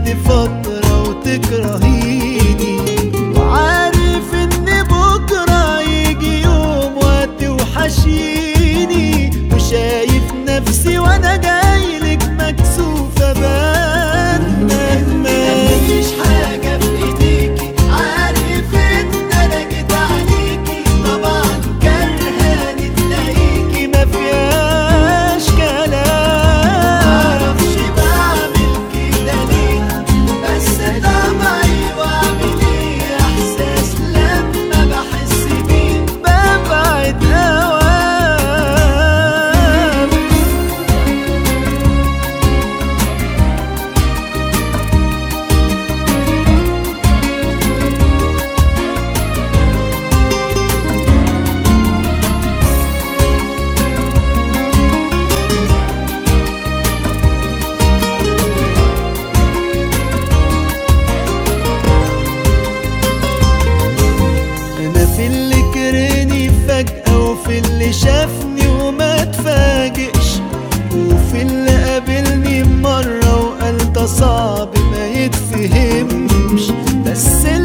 بعد فترة وتكرهيني وعارف ان بكرة يجي يوم وقت وحشيني وشايف نفسي وانا جايلك مكسوفة بتمنى مفيش حاجة في ايديكي عارف ان انا جيت عليكي طبعا كرهاني تلاقيكي ما فيهاش كلام معرفش بعمل كده ليه بس طبعي واعمل ايه احساس لما بحس بيه ببعد اوام انا في اللي كرهني فجأة وفي اللي شافني وما اتفاجئش وفي اللي قابلني مرة وقال ده صعب ما يتفهمش بس